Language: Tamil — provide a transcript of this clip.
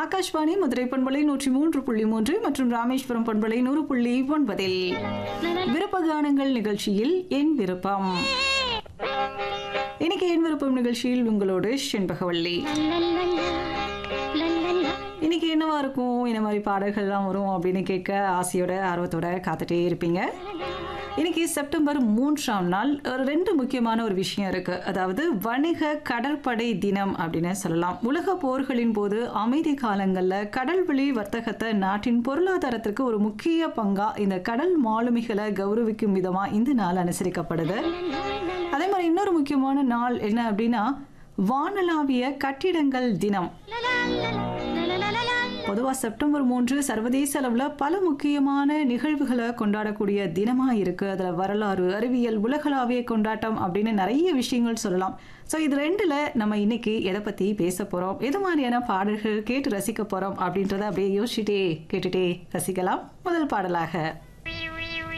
ஆகாஷ்வாணி மதுரை பண்பலை நூற்றி மூன்று புள்ளி மூன்று மற்றும் ராமேஸ்வரம் பண்பலை நூறு புள்ளி ஒன்பதில் விருப்ப கானங்கள் நிகழ்ச்சியில் என் விருப்பம் இன்னைக்கு என் விருப்பம் நிகழ்ச்சியில் உங்களோடு செண்பகவள்ளி இன்னைக்கு என்னவா இருக்கும் இந்த மாதிரி பாடல்கள்லாம் வரும் அப்படின்னு கேட்க ஆசையோட ஆர்வத்தோட காத்துட்டே இருப்பீங்க இன்னைக்கு செப்டம்பர் மூன்றாம் நாள் ஒரு ரெண்டு முக்கியமான ஒரு விஷயம் இருக்கு அதாவது வணிக கடற்படை தினம் அப்படின்னு சொல்லலாம் உலக போர்களின் போது அமைதி காலங்களில் கடல்வெளி வர்த்தகத்தை நாட்டின் பொருளாதாரத்திற்கு ஒரு முக்கிய பங்கா இந்த கடல் மாலுமிகளை கௌரவிக்கும் விதமா இந்த நாள் அனுசரிக்கப்படுது அதே மாதிரி இன்னொரு முக்கியமான நாள் என்ன அப்படின்னா வானளாவிய கட்டிடங்கள் தினம் பொதுவாக செப்டம்பர் மூன்று சர்வதேச அளவில் பல முக்கியமான நிகழ்வுகளை கொண்டாடக்கூடிய தினமாக இருக்குது அதில் வரலாறு அறிவியல் உலகளாவிய கொண்டாட்டம் அப்படின்னு நிறைய விஷயங்கள் சொல்லலாம் ஸோ இது ரெண்டில் நம்ம இன்னைக்கு எதை பற்றி பேச போகிறோம் எது மாதிரியான பாடல்கள் கேட்டு ரசிக்க போகிறோம் அப்படின்றத அப்படியே யோசிச்சுட்டே கேட்டுட்டே ரசிக்கலாம் முதல் பாடலாக